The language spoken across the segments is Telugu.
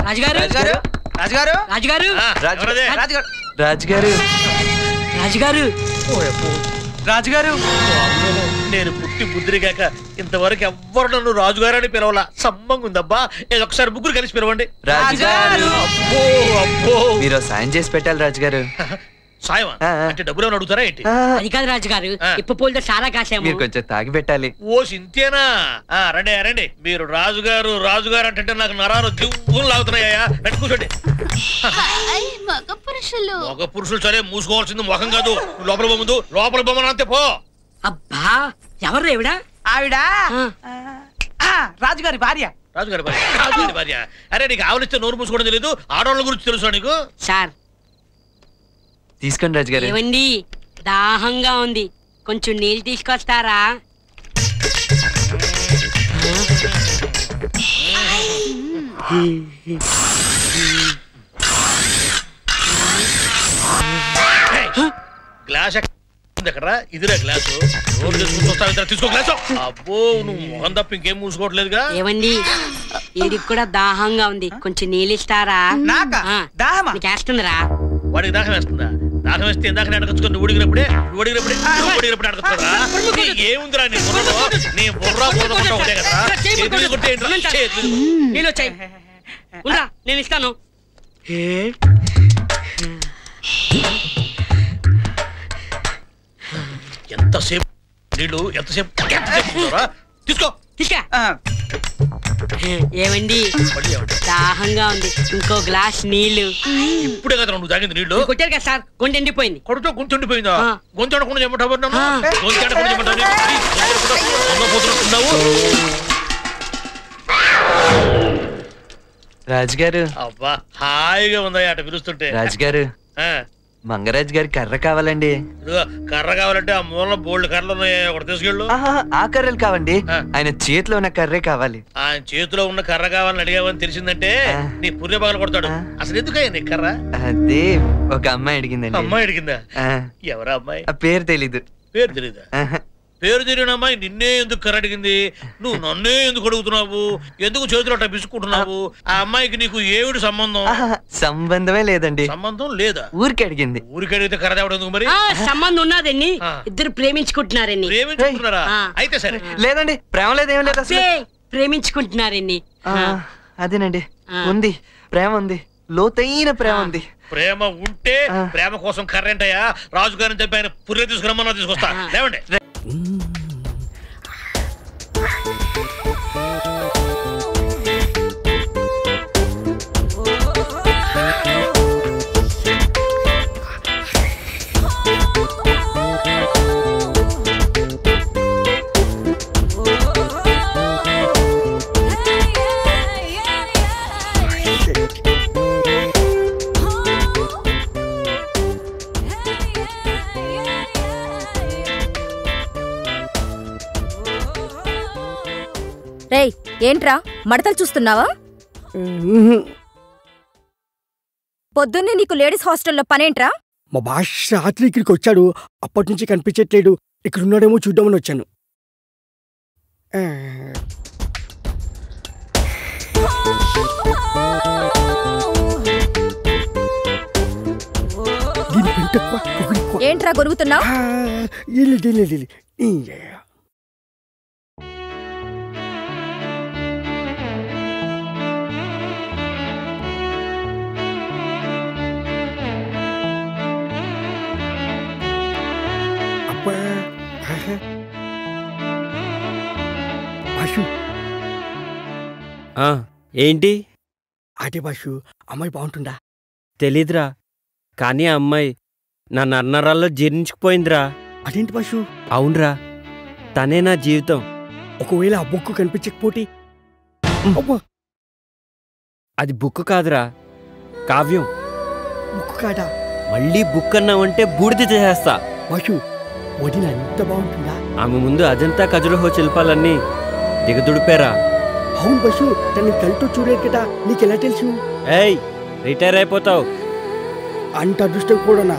రాజుగారు రాజుగారు రాజుగారు రాజుగారు ఆ, రాజు- ఎవరది? రాజుగారు రాజుగారు రాజుగారు రాజుగారు నేను పుట్టి బుద్ధిరిగాక ఇంతవరకు ఎవ్వరు నన్ను రాజుగారని పిలవాల సమ్మంగా ఉందబ్బా ఏదో ఒకసారి ముగ్గురు కలిసి పిలవండి రాజుగారు అబ్బో అబ్బో మీరు సాయం చేసి పెట్టాలి రాజుగారు సాయం ఆ, ఆ. అంటే డబ్బులు ఏమైనా అడుగుతారా ఏంటి ఆ, అది కాదు రాజుగారు ఆ. ఇప్ప పూలతో సారా కాసాము మీరు కొంచెం తాగి పెట్టాలి ఓ సింతేనా ఆ, రండి రండి మీరు రాజుగారు రాజుగారు అంటే నాకు నరాలు దివ్వులు లాగుతున్నాయా రండి కూర్చోండి హాయ్ మగ పురుషులు ఒక పురుషులు సరే మూసుకోవాల్సింది ముఖం కాదు నువ్వు లోపల బొమ్మదు లోపల బొమ్మను అంతే పో అబ్బా ఎవరు ఎవడా ఆవిడ ఆ. ఆ, ఆ, రాజుగారి భార్య రాజుగారి భార్య రాజుగారి భార్య అరే నీకు ఆవులిస్తే నోరు మూసుకోవడం తెలియదు ఆడవాళ్ళ గురించి తెలుసా నీకు సార్ తీసుకోండి రాజుగారు ఏవండి దాహంగా ఉంది కొంచెం నీళ్ళు తీసుకొస్తారా గ్లాస్ ఎక్కడ ఇదిరా గ్లాసు నోరు తెచ్చుకుని చూస్తావు ఇద్దరు తీసుకో గ్లాసు అబ్బో నువ్వు మొహం తప్ప ఇంకేం మూసుకోవట్లేదుగా ఏవండి వీడికి కూడా దాహంగా ఉంది కొంచెం నీళ్ళు ఇస్తారా నాకా? ఆ, దాహమా? నీకు వేస్తుందిరా వాడికి దాహం వేస్తుందా దాహం వేస్తే ఇందాక అడగచ్చుకో నువ్వు ఉడిగినప్పుడే నువ్వు ఉడిగినప్పుడే నువ్వు ఉడిగినప్పుడే అడగచ్చుకోరా ఏముందిరా నీ బుర్రలో నీ బుర్ర బుర్ర బుర్ర ఒకటే కదరా చేతి మీద కొట్టే ఏంట్రా? చేతి మీద కొట్టు. నీళ్ళు వచ్చాయి ఉండ్రా, నేను ఇస్తాను ఎంతసేపు నీళ్ళు ఎంతసేపు ఎంతసేపు ఉంటుందిరా? తీసుకో తీసుకా ఆ, ఏవండి మళ్ళీ ఏమంటే దాహంగా ఉంది ఇంకో గ్లాస్ నీళ్లు ఇప్పుడే కదా నువ్వు తాగింది నీళ్ళు కొట్టారు కదా సార్ గుండె ఎండిపోయింది కొడుతో గొంతు ఉండిపోయిందా ఆ. గొంతు అడగకుండా చెప్పమంటావు నన్ను ఆ. గొంతు అడగకుండా చెప్పమంటావు నీకు? ప్లీజ్, గొంతు అడగకుండా దొంగపోతున్నట్టున్నావు. రాజుగారు అబ్బా హాయిగా ఉందా అట పిలుస్తుంటే రాజుగారు ఆ, మంగరాజు గారి కర్ర కావాలండి ఇదిగో కర్ర కావాలంటే ఆ మూల బోల్డ్ కర్రలు ఉన్నాయి ఒకటి తీసుకెళ్ళు ఆహా, ఆ కర్రలు కావండి ఆ. ఆయన చేతిలో ఉన్న కర్రే కావాలి ఆయన చేతిలో ఉన్న కర్ర కావాలని అడిగావని తెలిసిందంటే ఆ. నీ పుర్రె పగల కొడతాడు ఆ. అసలు ఎందుకయ్యా నీ కర్ర అదే ఒక అమ్మాయి అడిగిందండి అమ్మాయి అడిగిందా ఆ, ఎవరా అమ్మాయి ఆ పేరు తెలీదు పేరు తెలీదా ఆహా, పేరు తెలియని అమ్మాయి నిన్నే ఎందుకు కర్ర అడిగింది నువ్వు నన్నే ఎందుకు అడుగుతున్నావు ఎందుకు చేతిలో అట్ట బిసుకుంటున్నావు ఆ అమ్మాయికి నీకు ఏమిటి సంబంధం ఆహా, సంబంధమే లేదండి సంబంధం లేదా ఊరికి అడిగింది ఊరికి అడిగితే కర్ర తేవడం ఎందుకు మరి ఆ, సంబంధం ఉన్నదండి ఆ. ఇద్దరు ప్రేమించుకుంటున్నారండి ప్రేమించుకుంటున్నారా ఆ. అయితే సరే లేదండి ప్రేమ లేదు ఏం లేదు అసలు అబ్బే, ప్రేమించుకుంటున్నారండి ఆ, అదేనండి ఆ. ఉంది ప్రేమ ఉంది లోతైన ప్రేమ ఉంది ప్రేమ ఉంటే ఆ. ప్రేమ కోసం కర్రేంటయ్యా రాజుగారిని చెప్పి ఆయన పుర్రె తీసుకురమ్మన్నా తీసుకొస్తా ఆ. లేవండి రేయ్ ఏంట్రా మడతలు చూస్తున్నావా పొద్దున్నే నీకు లేడీస్ హాస్టల్లో పనేంట్రా మా భాష రాత్రి ఇక్కడికి వచ్చాడు అప్పటి నుంచి కనిపించట్లేడు ఇక్కడ ఉన్నాడేమో చూద్దామని వచ్చాను ఆ, దీని పెంట ఎక్కువ, పొగరు ఎక్కువ. ఏంట్రా గొరుగుతున్నావు ఆ, ఇల్లు, ఇల్లు, ఇల్లు, ఇల్లు. ఈ, అబ్బా. ఆహా. భాషు ఆ, ఏంటి అదే భాషు అమ్మాయి బాగుంటుందా తెలీదురా కానీ ఆ అమ్మాయి నా నన్నరాల్లో జీర్ణించుకుపోయిందిరా అదేంటి భాషు అవునరా తనే నా జీవితం ఒకవేళ ఆ బొక్కు కనిపించకపోతే అబ్బా అది బుక్ కాదురా కావ్యం బొక్కు కాదా మళ్ళీ బుక్ అన్నావంటే బూడిద చేసేస్తా భాషు వదిన ఎంత బాగుంటుందా ఆమె ముందు అజంతా ఖజురహో శిల్పాలన్నీ దిగదుడిపారా అవును బస్సు తనని కళ్ళతో చూడలేదు కదా నీకెలా తెలుసు ఏయ్ రిటైర్ అయిపోతావు అంత అదృష్టం కూడానా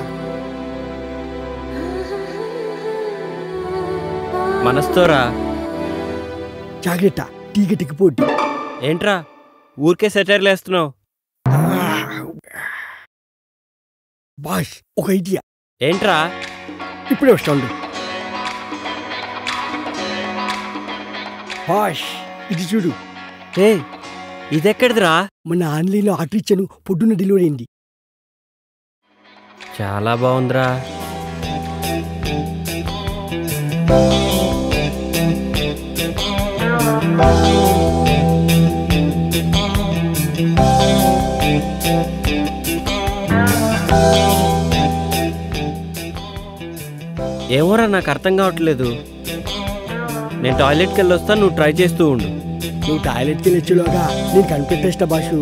మనస్తోరా జాగ్రత్త టీగ టిక్కిపోద్ది ఏంట్రా ఊరికే సెటైర్లు వేస్తున్నావు బాష్ ఒక ఐడియా ఏంట్రా ఇప్పుడే వస్తాండు బాష్ ఇది చూడు ఏ ఇదెక్కడిదిరా మన ఆన్లైన్లో ఆర్డర్ ఇచ్చాను పొద్దున్న డెలివరీ అయింది చాలా బాగుందిరా ఏమోరా నాకు అర్థం కావట్లేదు నేను టాయిలెట్కి వెళ్ళి వస్తాను నువ్వు ట్రై చేస్తూ ఉండు నువ్వు టాయిలెట్కి వెళ్ళొచ్చులోగా నేను కనిపెట్టేస్తా బాషు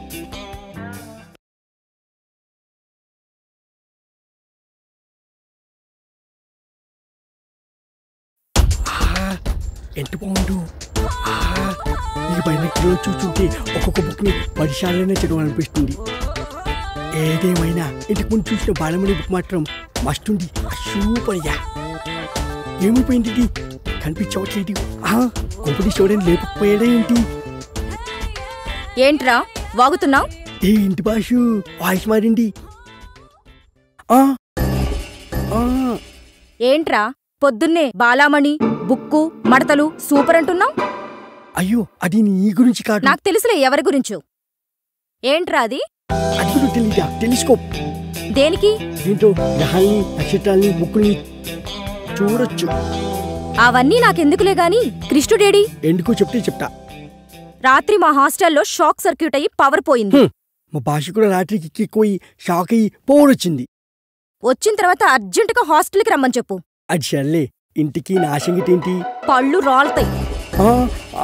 ఆ, ఎంత బాగుండు ఆ, ఈ బైనెక్లో చూస్తుంటే ఒక్కొక్క బుక్ని పదిసార్లైనా చదవాలనిపిస్తుంది ఏదేమైనా ఇంటికి ముందు చూసిన బాలమణి బుక్ మాత్రం మస్తుంది సూపర్ యా ఏమైపోయింది ఇది కనిపించవట్లేదు కొంపటి చూడని లేకపోయాడా ఏంటి ఏంట్రా వాగుతున్నావు ఏ ఇంటి భాషు వాయిస్ మారింది ఆ, ఆ, ఏంట్రా పొద్దున్నే బాలామణి బుక్కు మడతలు సూపర్ అంటున్నావు అయ్యో అది నీ గురించి కాదు నాకు తెలుసులే ఎవరి గురించో ఏంట్రా అది అది కూడా తెలీదా టెలిస్కోప్ దేనికి దీంతో గ్రహాల్ని నక్షత్రాల్ని బుక్కుల్ని చూడొచ్చు అవన్నీ నాకెందుకులే గాని కృష్ణుడేడి ఎందుకో చెప్తే చెప్తా రాత్రి మా హాస్టల్లో షాక్ సర్క్యూట్ అయ్యి పవర్ పోయింది హ్మ్. మా భాష కూడా రాత్రికి ఎక్కిపోయి షాక్ అయ్యి పోరొచ్చింది వచ్చిన తర్వాత అర్జెంటుగా హాస్టల్కి రమ్మని చెప్పు అది సర్లే ఇంటికి నా సంగతి ఏంటి పళ్ళు రాలుతాయి ఆ, ఆ,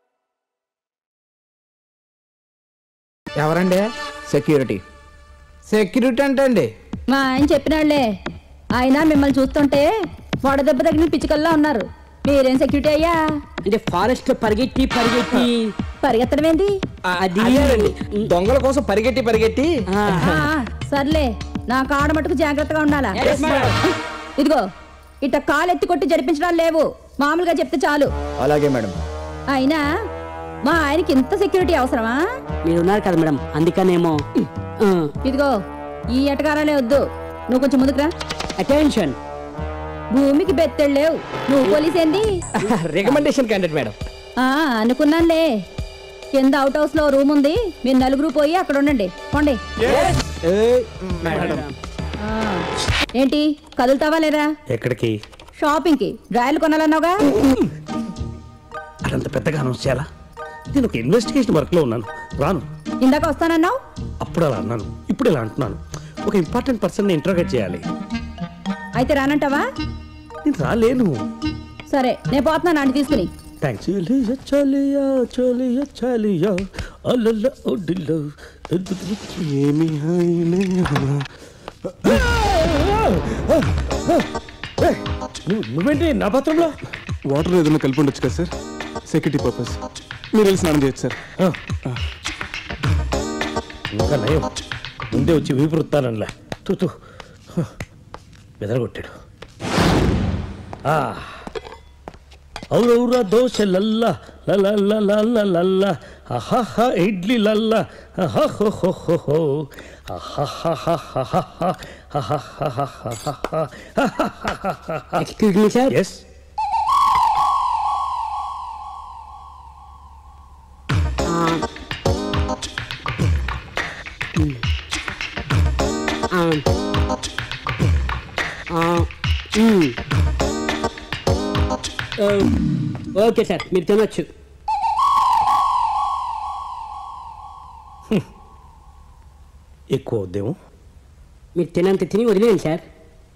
ఎవరండి సెక్యూరిటీ సెక్యూరిటీ అంటే అండి మా ఆయన చెప్పినాళ్లే ఆయన మిమ్మల్ని చూస్తుంటే వడదెబ్బ తగిన పిచ్చుకల్లా ఉన్నారు మీరేం సెక్యూరిటీ అయ్యా అంటే ఫారెస్ట్ పరిగెట్టి పరిగెట్టి పరిగెత్తడం ఏంది అది అదేనండి, దొంగల కోసం పరిగెట్టి పరిగెట్టి ఆ, సర్లే నా కాడ మటుకు జాగ్రత్తగా ఉండాలా ఇదిగో ఇట్ట కాలు ఎత్తి కొట్టి జరిపించడాలు లేవు మామూలుగా చెప్తే చాలు అలాగే మేడం అయినా మా ఆయనకి ఇంత సెక్యూరిటీ అవసరమా మీరు ఉన్నారు కదా మేడం అందుకనేమో ఇదిగో ఈ ఎటకారాలే వద్దు నువ్వు కొంచెం ముందుకురా అటెన్షన్ భూమికి బెత్తెళ్ళు లేవు నువ్వు పోలీస్ ఏంది రికమెండేషన్ క్యాండిడేట్ మేడం ఆ, అనుకున్నానులే కింద అవుట్ హౌస్ లో రూమ్ ఉంది మీరు నలుగురు పోయి అక్కడ ఉండండి పోండి ఆ, ఏంటి కదులుతావా లేదా ఎక్కడికి షాపింగ్ కి డ్రాయలు కొనాలన్నావుగా అదంత పెద్దగా అనౌన్స్ చేయాలా నేను ఒక ఇన్వెస్టిగేషన్ వర్క్ లో ఉన్నాను రాను ఇందాక వస్తానన్నావు అప్పుడు అలా అన్నాను ఇప్పుడు ఇలా అంటున్నాను ఒక ఇంపార్టెంట్ పర్సన్ ని ఇంట్రోగేట్ చేయాలి అయితే రానంటావా నేను రాలేను సరే నేను పోతున్నాను నాన్న తీసుకుని థ్యాంక్స్ చలియా చలియా చలియా అల్లల్ల ఒడ్డిలో ఏమి నువ్వేంటి నా పాత్రంలో వాటర్ ఏదైనా కలిపి ఉండొచ్చు కదా సార్ సెక్యూరిటీ పర్పస్ మీరు వెళ్ళి స్నానం చేయొచ్చు సార్ ఇంకా నయం ముందే వచ్చి వీపురుతానలా తూ తూ బెదరగొట్టాడు ఆ ఔరౌరా దోశ లల్ల లల్ల అహహ ఇడ్లీ లల్ల అహహోహోహో excuse me sir yes okay sir మీరు తినొచ్చు ఎక్కువ ఉద్యమం మీరు తినంత తిని వదిలేయండి సార్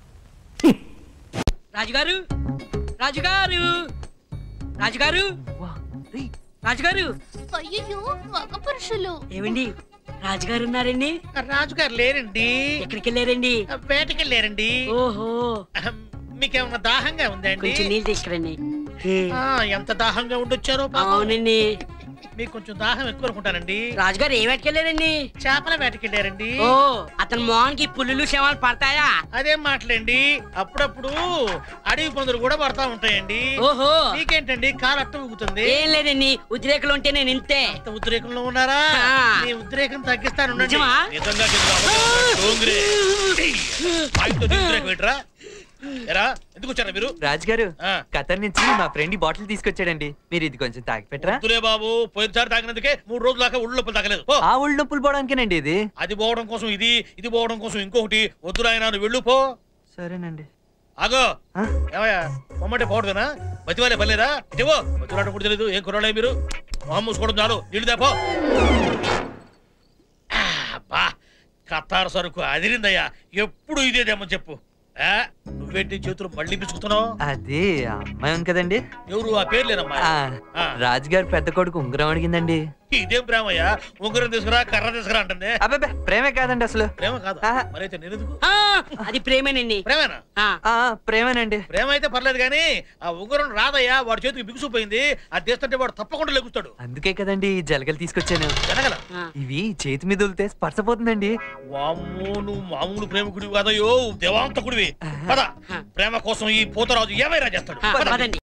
రాజుగారు రాజుగారు రాజుగారు రాజుగారు అయ్యో మగ పురుషులు ఏమండి రాజుగారు ఉన్నారండి రాజుగారు లేరండి ఎక్కడికి వెళ్ళారండి వేటకి వెళ్ళారండి ఓహో మీకేమన్నా దాహంగా ఉందండి కొంచెం నీళ్ళు తీసుకురండి ఎంత దాహంగా ఉండొచ్చారో అవునండి మీకు కొంచెం దాహం ఎక్కువ అనుకుంటానండి రాజుగారు ఏ వేటకెళ్ళారండి చేపల వేటకెళ్ళారండి ఓ అతని మోహన్కి పుల్లులు శవాలు పడతాయా అదేం మాటలండి అప్పుడప్పుడు అడవి పందులు కూడా పడతా ఉంటాయండి ఓహో మీకేంటండి కాలు అట్ట ఊగుతుంది ఏం లేదండి ఉద్రేకలు ఉంటే నేను ఇంతే అంత ఉద్రేకంలో ఉన్నారా ఆ. మీ ఉద్రేకం తగ్గిస్తాను ఉండండి. నిజమా? నిజంగా కింద అబద్ధం. డోంగురే. ఏయ్, ఆయనతో నీ ఉద్రేకం ఏంట్రా? ఎరా ఎందుకు వచ్చారా మీరు రాజుగారు ఆ. ఖతర్ నుంచి మా ఫ్రెండ్ ఈ బాటిల్ తీసుకొచ్చాడండి మీరు ఇది కొంచెం తాగి పెట్టరా వద్దులే బాబు పోయినసారి తాగినందుకే మూడు రోజుల దాకా ఉళ్ళు నొప్పులు తగ్గలేదు పో. ఆ ఒళ్ళు నొప్పులు పోవడానికేనండి ఇది అది పోవడం కోసం ఇది ఇది పోవడం కోసం ఇంకొకటి వద్దురా ఆయన నువ్వు వెళ్ళు పో సరేనండి ఆగో ఆ? ఏమయ్యా పొమ్మంటే పోవడమేనా బతివాలే పర్లేదా ఇదేవో బతివాడ కూడా తెలియదు ఏం కుర్రాలే మీరు మొహం మూసుకోవడం చాలు నీళ్ళు దేపో బా కత్తారు సరుకు అదిరిందయ్యా ఎప్పుడు ఇదేదేమో చెప్పు ఆ, నువ్వేంటి చేతులు మళ్ళీ పిసుకుతున్నావు అది ఆ అమ్మాయి ఉంది కదండి ఎవరు ఆ పేర్లేనమ్మా ఆ, ఆ. రాజుగారు పెద్ద కొడుకు ఉంగరం అడిగిందండి ఇదేం ప్రేమయ్యా ఉంగరం తీసుకురా కర్ర తీసుకురా అంటుంది అబ్బాబే ప్రేమే కాదండి అసలు ప్రేమ కాదు ఆహా. మరైతే నేను ఎందుకు ఆ, అది ప్రేమేనండి ప్రేమేనా ఆ, ఆ, ప్రేమేనండి ప్రేమ అయితే పర్లేదు కానీ ఆ ఉంగరం రాదయ్యా వాడి చేతికి బిగుసిపోయింది అది తీస్తుంటే వాడు తప్పకుండా లెగుస్తాడు అందుకే కదండి ఈ జలగలు తీసుకొచ్చాను జనగల ఆ. ఇవి చేతి మీద ఉలితే స్పర్శపోతుందండి వామ్మో నువ్వు మామూలు ప్రేమికుడివి కాదయ్యో దేవాంతకుడివి పద ప్రేమ కోసం ఈ పోతరాజు ఏమైనా చేస్తాడు ఆ, పద. పదండి